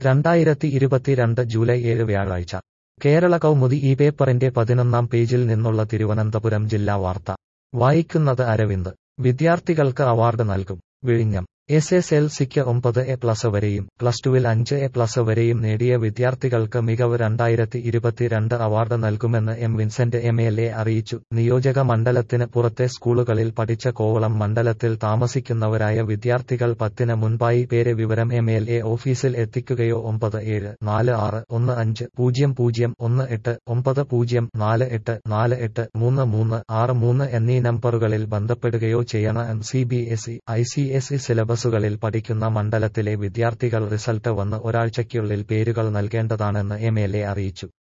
രണ്ടായിരത്തി ഇരുപത്തിരണ്ട് ജൂലൈ ഏഴ് വ്യാഴാഴ്ച കേരള കൗമുദി ഈ പേപ്പറിന്റെ പതിനൊന്നാം പേജിൽ നിന്നുള്ള തിരുവനന്തപുരം ജില്ലാ വാർത്ത വായിക്കുന്നത് അരവിന്ദ് വിദ്യാർത്ഥികൾക്ക് അവാർഡ് നൽകും വിഴിഞ്ഞം എസ് എസ് എൽ സിക്ക് ഒമ്പത് എ പ്ലസ് വരെയും പ്ലസ് ടുവിൽ അഞ്ച് എ പ്ലസ് വരെയും നേടിയ വിദ്യാർത്ഥികൾക്ക് മികവ് രണ്ടായിരത്തി ഇരുപത്തിരണ്ട് അവാർഡ് നൽകുമെന്ന് M Vincent M L A അറിയിച്ചു നിയോജക മണ്ഡലത്തിന് പുറത്തെ സ്കൂളുകളിൽ പഠിച്ച കോവളം മണ്ഡലത്തിൽ താമസിക്കുന്നവരായ വിദ്യാർത്ഥികൾ പത്തിന് മുൻപായി പേര് വിവരം എം എൽ എ ഓഫീസിൽ എത്തിക്കുകയോ ഒമ്പത് ഏഴ് നാല് ആറ് ഒന്ന് അഞ്ച് പൂജ്യം പൂജ്യം ഒന്ന് എട്ട് ഒമ്പത് പൂജ്യം നാല് എട്ട് നാല് എട്ട് മൂന്ന് മൂന്ന് ആറ് മൂന്ന് എന്നീ നമ്പറുകളിൽ ബന്ധപ്പെടുകയോ ചെയ്യണം M C B S E I C S E സിലബസുകളിൽ പഠിക്കുന്ന മണ്ഡലത്തിലെ വിദ്യാർത്ഥികൾ റിസൾട്ട് വന്ന് ഒരാഴ്ചയ്ക്കുള്ളിൽ പേരുകൾ നൽകേണ്ടതാണെന്ന് എം എൽ എ അറിയിച്ചു